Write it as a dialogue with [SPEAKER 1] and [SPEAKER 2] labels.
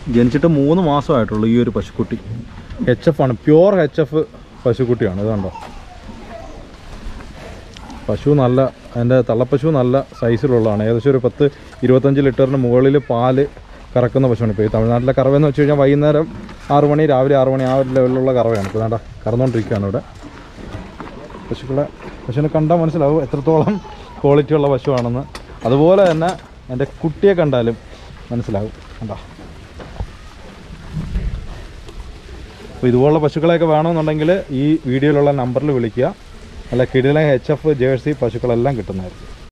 [SPEAKER 1] ജനിച്ചിട്ട് മൂന്ന് മാസമായിട്ടുള്ളൂ ഈ ഒരു പശുക്കുട്ടി എച്ച് എഫ് ആണ് പ്യുവർ എച്ച് എഫ് പശുക്കുട്ടിയാണ് ഇത് കണ്ടോ പശു നല്ല അതിൻ്റെ തള്ളപ്പശു നല്ല സൈസിലുള്ളതാണ് ഏകദേശം ഒരു പത്ത് ഇരുപത്തഞ്ച് ലിറ്ററിന് മുകളിൽ പാല് കറക്കുന്ന പശുവാണ് ഇപ്പോൾ ഈ തമിഴ്നാട്ടിലെ കറവയെന്ന് വെച്ച് കഴിഞ്ഞാൽ വൈകുന്നേരം ആറ് മണി രാവിലെ ആറ് മണി ആ ഒരു ലെവലിലുള്ള കറവയാണ് ഇപ്പോൾ വേണ്ട കറന്നുകൊണ്ടിരിക്കുകയാണ് ഇവിടെ പശുക്കളെ പശുവിനെ കണ്ടാൽ മനസ്സിലാവും എത്രത്തോളം ക്വാളിറ്റി ഉള്ള പശുവാണെന്ന് അതുപോലെ തന്നെ എൻ്റെ കുട്ടിയെ കണ്ടാലും മനസ്സിലാവും കണ്ടോ അപ്പോൾ ഇതുപോലുള്ള പശുക്കളെയൊക്കെ വേണമെന്നുണ്ടെങ്കിൽ ഈ വീഡിയോയിലുള്ള നമ്പറിൽ വിളിക്കുക അല്ല കിടിലൻ എച്ച് എഫ് ജേഴ്സി പശുക്കളെല്ലാം കിട്ടുന്നതായിരിക്കും